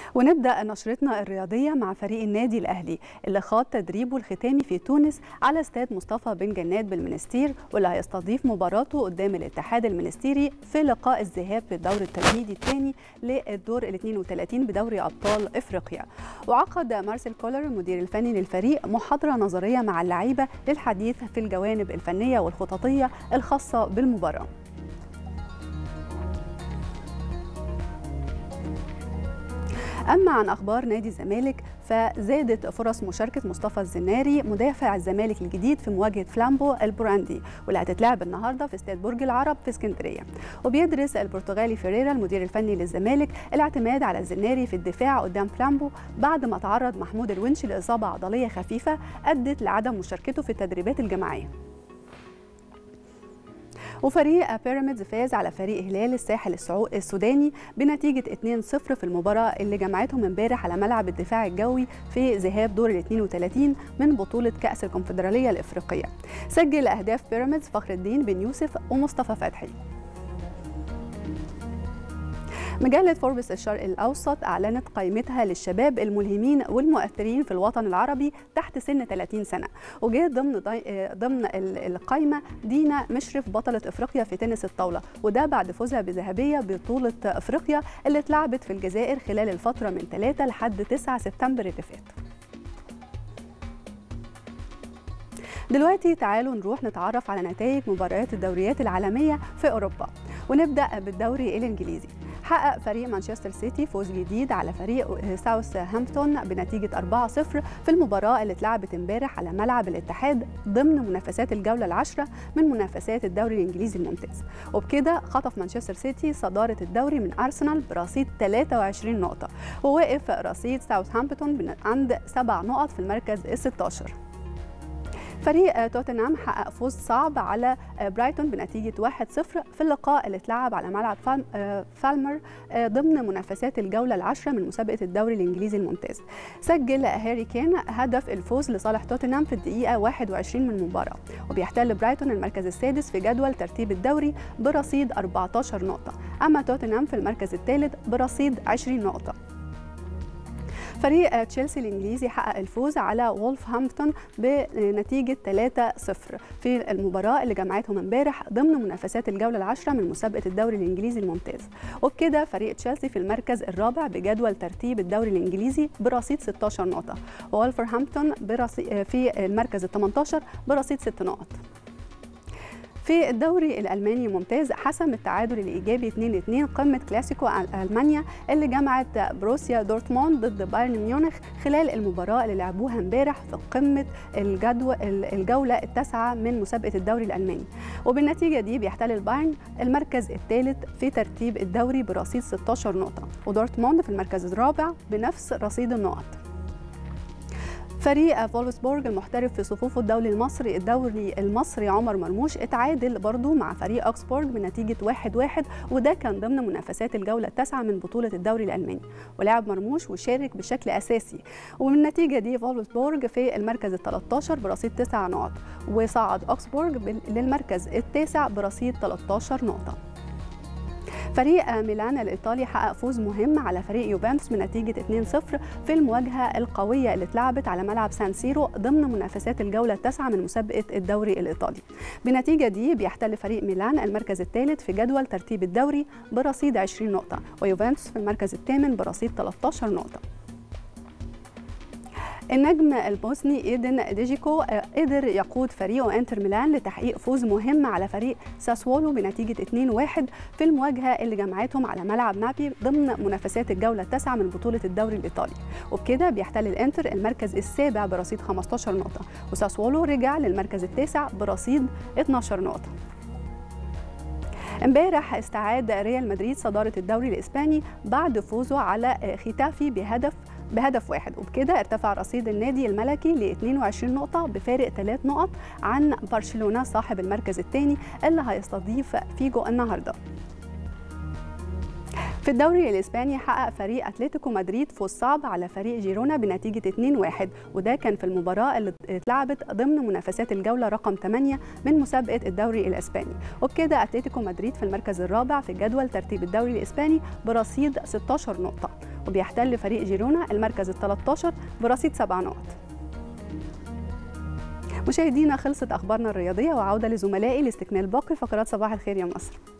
ونبدأ نشرتنا الرياضية مع فريق النادي الأهلي اللي خاض تدريبه الختامي في تونس على استاد مصطفى بن جنات بالمنستير واللي هيستضيف مباراته قدام الاتحاد المنستيري في لقاء الذهاب في الدور التمهيدي الثاني للدور ال 32 بدوري أبطال إفريقيا وعقد مارسيل كولر المدير الفني للفريق محاضرة نظرية مع اللعيبة للحديث في الجوانب الفنية والخططية الخاصة بالمباراة أما عن أخبار نادي الزمالك فزادت فرص مشاركة مصطفى الزناري مدافع الزمالك الجديد في مواجهة فلامبو البوراندي واللي هتتلعب النهارده في استاد برج العرب في اسكندرية وبيدرس البرتغالي فيريرا المدير الفني للزمالك الاعتماد على الزناري في الدفاع قدام فلامبو بعد ما تعرض محمود الونش لإصابة عضلية خفيفة أدت لعدم مشاركته في التدريبات الجماعية وفريق بيراميدز فاز على فريق هلال الساحل السوداني بنتيجة 2-0 في المباراة اللي جمعتهم امبارح على ملعب الدفاع الجوي في ذهاب دور ال 32 من بطولة كأس الكونفدرالية الإفريقية. سجل أهداف بيراميدز فخر الدين بن يوسف ومصطفى فتحي. مجلة فوربس الشرق الأوسط أعلنت قائمتها للشباب الملهمين والمؤثرين في الوطن العربي تحت سن 30 سنة وجاء ضمن ضمن القائمة دينا مشرف بطلة أفريقيا في تنس الطاولة وده بعد فوزها بذهبية بطولة أفريقيا اللي اتلعبت في الجزائر خلال الفترة من 3 لحد 9 سبتمبر اللي فات دلوقتي تعالوا نروح نتعرف على نتائج مباريات الدوريات العالمية في أوروبا ونبدأ بالدوري الإنجليزي حقق فريق مانشستر سيتي فوز جديد على فريق ساوث هامبتون بنتيجة 4-0 في المباراة اللي اتلعبت امبارح على ملعب الاتحاد ضمن منافسات الجولة العاشرة من منافسات الدوري الإنجليزي الممتاز وبكده خطف مانشستر سيتي صدارة الدوري من أرسنال برصيد 23 نقطة ووقف رصيد ساوث هامبتون عند 7 نقط في المركز ال 16 فريق توتنهام حقق فوز صعب على برايتون بنتيجة 1-0 في اللقاء اللي اتلعب على ملعب فالمر ضمن منافسات الجولة العاشرة من مسابقة الدوري الإنجليزي الممتاز سجل هاري كين هدف الفوز لصالح توتنهام في الدقيقة 21 من المباراة وبيحتل برايتون المركز السادس في جدول ترتيب الدوري برصيد 14 نقطة أما توتنهام في المركز الثالث برصيد 20 نقطة فريق تشيلسي الانجليزي حقق الفوز على وولفهامبتون بنتيجه 3-0 في المباراه اللي جمعتهم امبارح ضمن منافسات الجوله العاشره من مسابقه الدوري الانجليزي الممتاز وبكده فريق تشيلسي في المركز الرابع بجدول ترتيب الدوري الانجليزي برصيد 16 نقطه وولفرهامبتون في المركز ال 18 برصيد 6 نقط في الدوري الالماني الممتاز حسم التعادل الايجابي 2-2 قمه كلاسيكو المانيا اللي جمعت بروسيا دورتموند ضد بايرن ميونخ خلال المباراه اللي لعبوها امبارح في قمه الجدول الجوله التاسعه من مسابقه الدوري الالماني وبالنتيجه دي بيحتل البايرن المركز الثالث في ترتيب الدوري برصيد 16 نقطه ودورتموند في المركز الرابع بنفس رصيد النقط فريق فولفسبورج المحترف في صفوفه الدولي المصري الدوري المصري عمر مرموش اتعادل برضه مع فريق اوكسبورج بنتيجه 1-1 وده كان ضمن منافسات الجوله التاسعه من بطوله الدوري الالماني ولعب مرموش وشارك بشكل اساسي ومن النتيجه دي فولفسبورج في المركز ال 13 برصيد 9 نقط وصعد اوكسبورج للمركز التاسع برصيد 13 نقطه فريق ميلان الإيطالي حقق فوز مهم على فريق يوفنتوس بنتيجة 2-0 في المواجهة القوية اللي اتلعبت على ملعب سان سيرو ضمن منافسات الجولة التاسعة من مسابقة الدوري الإيطالي بالنتيجة دي بيحتل فريق ميلان المركز الثالث في جدول ترتيب الدوري برصيد 20 نقطة ويوفنتوس في المركز الثامن برصيد 13 نقطة النجم البوسني ايدن ديجيكو قدر يقود فريقه انتر ميلان لتحقيق فوز مهم على فريق ساسولو بنتيجه 2-1 في المواجهه اللي جمعتهم على ملعب نابي ضمن منافسات الجوله التاسعه من بطوله الدوري الايطالي وبكده بيحتل الانتر المركز السابع برصيد 15 نقطه وساسولو رجع للمركز التاسع برصيد 12 نقطه امبارح استعاد ريال مدريد صداره الدوري الاسباني بعد فوزه على ختافي بهدف بهدف واحد وبكده ارتفع رصيد النادي الملكي ل 22 نقطة بفارق 3 نقط عن برشلونة صاحب المركز الثاني اللي هيستضيف فيجو النهارده. في الدوري الاسباني حقق فريق اتلتيكو مدريد فوز صعب على فريق جيرونا بنتيجه 2-1 وده كان في المباراه اللي اتلعبت ضمن منافسات الجوله رقم 8 من مسابقه الدوري الاسباني وبكده اتلتيكو مدريد في المركز الرابع في جدول ترتيب الدوري الاسباني برصيد 16 نقطه وبيحتل فريق جيرونا المركز ال 13 برصيد سبع نقط مشاهدينا خلصت اخبارنا الرياضيه وعوده لزملائي لاستكمال باقي فقرات صباح الخير يا مصر